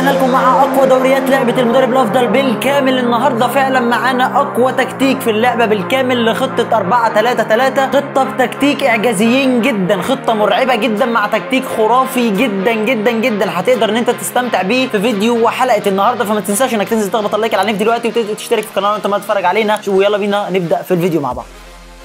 ورجعنا لكم مع اقوى دوريات لعبه المدرب الافضل بالكامل النهارده فعلا معانا اقوى تكتيك في اللعبه بالكامل لخطه 4 3 3 خطه بتكتيك اعجازيين جدا خطه مرعبه جدا مع تكتيك خرافي جدا جدا جدا هتقدر ان انت تستمتع بيه في فيديو وحلقه النهارده فما تنساش انك تنزل تخبط اللايك على العنيف دلوقتي وتشترك في القناه وانت ما تتفرج علينا ويلا بينا نبدا في الفيديو مع بعض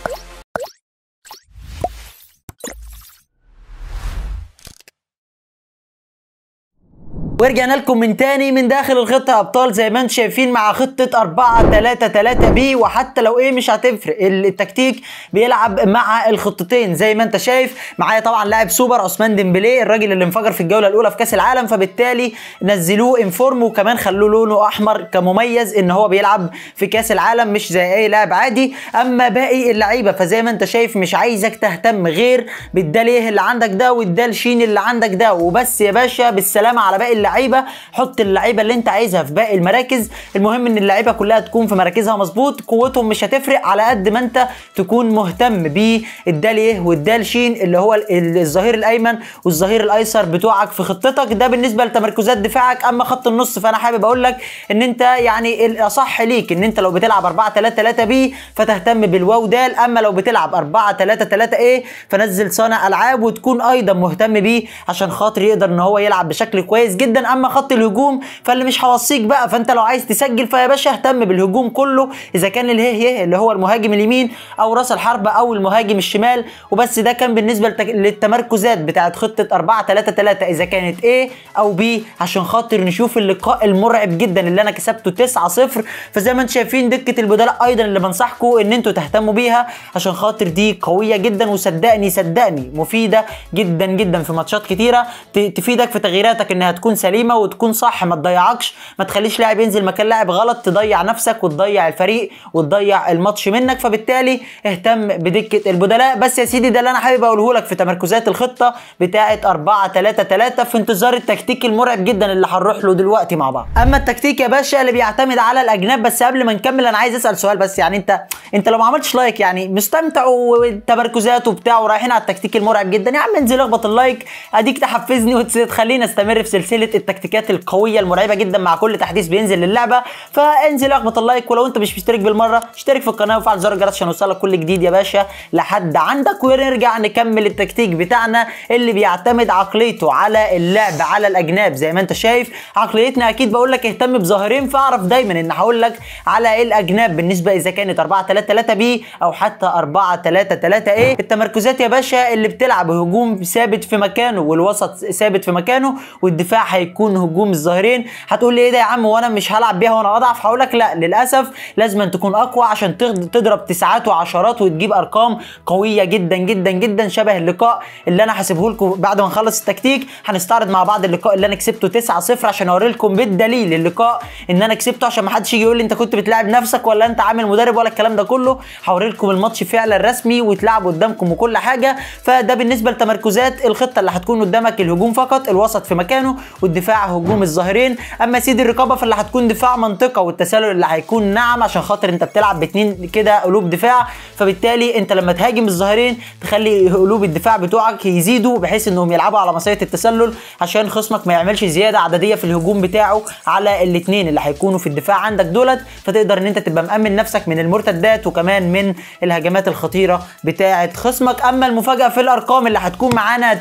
ورجعنا لكم من تاني من داخل الخطه ابطال زي ما انتم شايفين مع خطه 4 3 3 بي وحتى لو ايه مش هتفرق التكتيك بيلعب مع الخطتين زي ما انت شايف معايا طبعا لاعب سوبر عثمان ديمبلي الراجل اللي انفجر في الجوله الاولى في كاس العالم فبالتالي نزلوه انفورم وكمان خلوه لونه احمر كمميز ان هو بيلعب في كاس العالم مش زي اي لاعب عادي اما باقي اللعيبه فزي ما انت شايف مش عايزك تهتم غير بالدال ايه اللي عندك ده والدال شين اللي عندك ده وبس يا باشا بالسلامه على باقي اللعيبه اللعيبه حط اللعيبه اللي انت عايزها في باقي المراكز المهم ان اللعيبه كلها تكون في مراكزها مظبوط قوتهم مش هتفرق على قد ما انت تكون مهتم بالدال ايه والدال شين اللي هو الظهير الايمن والظهير الايسر بتوعك في خطتك ده بالنسبه لتمركزات دفاعك اما خط النص فانا حابب اقول لك ان انت يعني الاصح ليك ان انت لو بتلعب 4 3 3 بي فتهتم بالواو دال اما لو بتلعب 4 3 3 ايه فنزل صانع العاب وتكون ايضا مهتم بيه عشان خاطر يقدر ان هو يلعب بشكل كويس جدا اما خط الهجوم فاللي مش هوصيك بقى فانت لو عايز تسجل فيا باشا اهتم بالهجوم كله اذا كان اللي هي اللي هو المهاجم اليمين او راس الحربه او المهاجم الشمال وبس ده كان بالنسبه للتمركزات بتاعت خطه 4 3 3 اذا كانت A او B عشان خاطر نشوف اللقاء المرعب جدا اللي انا كسبته 9 0 فزي ما انتم شايفين دكه البدلاء ايضا اللي بنصحكم ان انتوا تهتموا بيها عشان خاطر دي قويه جدا وصدقني صدقني مفيده جدا جدا في ماتشات كتيره تفيدك في تغييراتك انها تكون سليمه وتكون صح ما تضيعكش ما تخليش لاعب ينزل مكان لاعب غلط تضيع نفسك وتضيع الفريق وتضيع الماتش منك فبالتالي اهتم بدكه البدلاء بس يا سيدي ده اللي انا حابب اقوله لك في تمركزات الخطه بتاعه 4 3 3 في انتظار التكتيك المرعب جدا اللي هنروح له دلوقتي مع بعض اما التكتيك يا باشا اللي بيعتمد على الاجناب بس قبل ما نكمل انا عايز اسال سؤال بس يعني انت انت لو ما عملتش لايك يعني مستمتع والتمركزات وبتاع ورايحين على التكتيك المرعب جدا يا عم انزل اخبط اللايك اديك تحفزني وتخليني استمر في سلسله التكتيكات القويه المرعبه جدا مع كل تحديث بينزل للعبه فانزل اخبط اللايك ولو انت مش مشترك بالمره اشترك في القناه وفعل زر الجرس عشان يوصلك كل جديد يا باشا لحد عندك ونرجع نكمل التكتيك بتاعنا اللي بيعتمد عقليته على اللعب على الاجناب زي ما انت شايف عقليتنا اكيد بقول لك اهتم بظاهرين فاعرف دايما ان هقول لك على الاجناب بالنسبه اذا كانت 4 3 3 بي او حتى 4 3 3 ايه التمركزات يا باشا اللي بتلعب هجوم ثابت في مكانه والوسط ثابت في مكانه والدفاع هيكون هجوم الظاهرين هتقول لي ايه ده يا عم وانا مش هلعب بيها وانا اضعف هقول لك لا للاسف لازم تكون اقوى عشان تضرب تسعات وعشرات وتجيب ارقام قويه جدا جدا جدا شبه اللقاء اللي انا هسيبه لكم بعد ما نخلص التكتيك هنستعرض مع بعض اللقاء اللي انا كسبته 9 0 عشان اوري لكم بالدليل اللقاء ان انا كسبته عشان ما حدش يجي يقول لي انت كنت بتلاعب نفسك ولا انت عامل مدرب ولا الكلام ده كله هوري لكم الماتش فعلا رسمي ويتلعب قدامكم وكل حاجه فده بالنسبه لتمركزات الخطه اللي هتكون قدامك الهجوم فقط الوسط في مكانه والدفاع هجوم الظاهرين اما سيدي الرقابه فاللي هتكون دفاع منطقه والتسلل اللي هيكون ناعم عشان خاطر انت بتلعب باتنين كده قلوب دفاع فبالتالي انت لما تهاجم الظاهرين تخلي قلوب الدفاع بتوعك يزيدوا بحيث انهم يلعبوا على مصيده التسلل عشان خصمك ما يعملش زياده عدديه في الهجوم بتاعه على الاثنين اللي هيكونوا في الدفاع عندك دولت فتقدر ان انت تبقى مامن نفسك من المرتدات وكمان من الهجمات الخطيره بتاعه خصمك اما المفاجاه في الارقام اللي هتكون معانا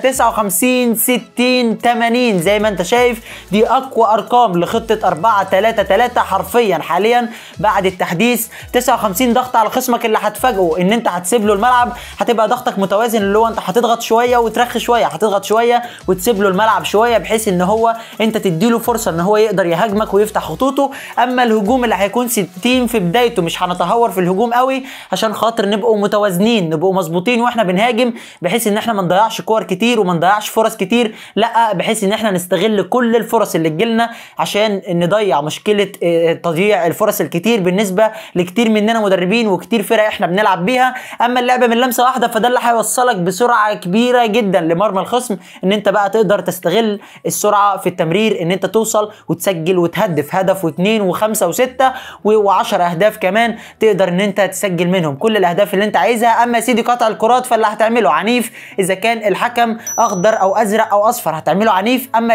59 60 80 زي ما انت شايف دي اقوى ارقام لخطه 4 3 3 حرفيا حاليا بعد التحديث 59 ضغط على خصمك اللي هتفاجئه ان انت هتسيب له الملعب هتبقى ضغطك متوازن اللي هو انت هتضغط شويه وترخي شويه هتضغط شويه وتسيب له الملعب شويه بحيث ان هو انت تديله فرصه ان هو يقدر يهاجمك ويفتح خطوطه اما الهجوم اللي هيكون 60 في بدايته مش هنتهور في الهجوم قوي عشان خاطر نبقوا متوازنين نبقوا مظبوطين واحنا بنهاجم بحيث ان احنا ما نضيعش كور كتير وما نضيعش فرص كتير لا بحيث ان احنا نستغل كل الفرص اللي تجيلنا عشان نضيع مشكله تضييع الفرص الكتير بالنسبه لكتير مننا مدربين وكتير فرق احنا بنلعب بيها اما اللعبه من لمسه واحده فده اللي هيوصلك بسرعه كبيره جدا لمرمى الخصم ان انت بقى تقدر تستغل السرعه في التمرير ان انت توصل وتسجل وتهدف هدف واثنين وخمسه وسته و10 اهداف كمان تقدر ان انت تسجل منهم كل الاهداف اللي انت عايزها اما يا سيدي قطع الكرات فاللي هتعمله عنيف اذا كان الحكم اخضر او ازرق او اصفر هتعمله عنيف اما اذا كان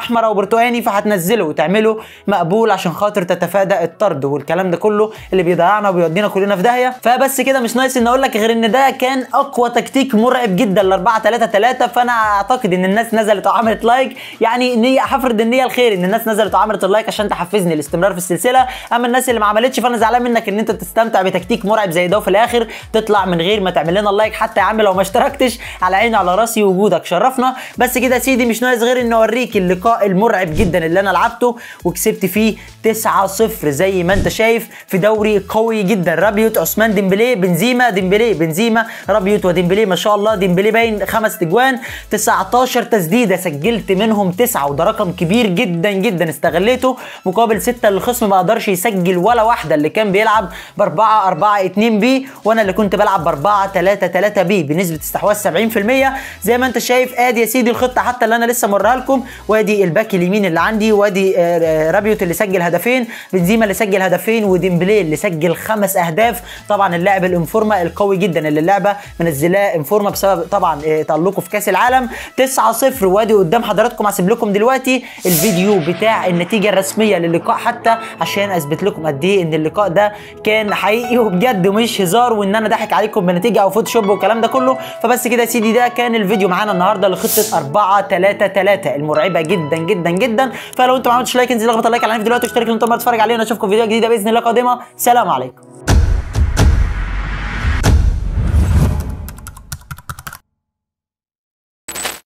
احمر او برتقاني فهتنزله وتعمله مقبول عشان خاطر تتفادى الطرد والكلام ده كله اللي بيضيعنا وبيودينا كلنا في داهيه فبس كده مش ناقص ان اقول لك غير ان ده كان اقوى تكتيك مرعب جدا ل 4 3 3 فانا اعتقد ان الناس نزلت وعملت لايك يعني نيه هفرض النيه الخير ان الناس نزلت وعملت اللايك عشان تحفزني الاستمرار في السلسله اما الناس اللي ما عملتش فانا زعلان منك ان انت تستمتع بتكتيك مرعب زي ده وفي الاخر تطلع من غير ما تعمل لنا اللايك حتى يا عم لو ما اشتركتش على عيني على راسي وجودك شرفنا بس كده يا سيدي مش ناقص غير ان اوريك اللقاء المرعب جدا اللي انا لعبته وكسبت فيه 9-0 زي ما انت شايف في دوري قوي جدا رابيوت عثمان ديمبلي بنزيما ديمبلي بنزيما رابيوت وديمبلي ما شاء الله ديمبلي باين خمس تجوان 19 تسديده سجلت منهم 9 وده رقم كبير جدا جدا استغليته مقابل 6 اللي الخصم ما قدرش يسجل ولا واحده اللي كان بيلعب ب 4 4 2 بي وانا اللي كنت بلعب ب 4 3 3 بي بنسبه استحواذ 70% زي ما انت شايف ادي يا سيدي الخطه حتى اللي انا لسه موريها لكم وادي الباك اليمين اللي عندي وادي آه، رابيوت اللي سجل هدفين بنزيما اللي سجل هدفين وديمبلي اللي سجل خمس اهداف طبعا اللاعب الانفورما القوي جدا اللي اللعبه منزلاه انفورما بسبب طبعا آه، تالقه في كاس العالم 9-0 وادي قدام حضراتكم هسيب لكم دلوقتي الفيديو بتاع النتيجه الرسميه للقاء حتى عشان اثبت لكم قد ايه ان اللقاء ده كان حقيقي وبجد مش هزار وان انا ضحك عليكم بنتيجه او فوتوشوب والكلام ده كله فبس كده يا سيدي ده كان الفيديو معانا النهارده لخطه 4 3 3 المرعبه جدا جدا جدا فلو انت ما عملتش لايك انزل اخبط اللايك على الفيديو دلوقتي واشترك لو انت ما تتفرج علينا اشوفكم في فيديو جديده باذن الله قادمه سلام عليكم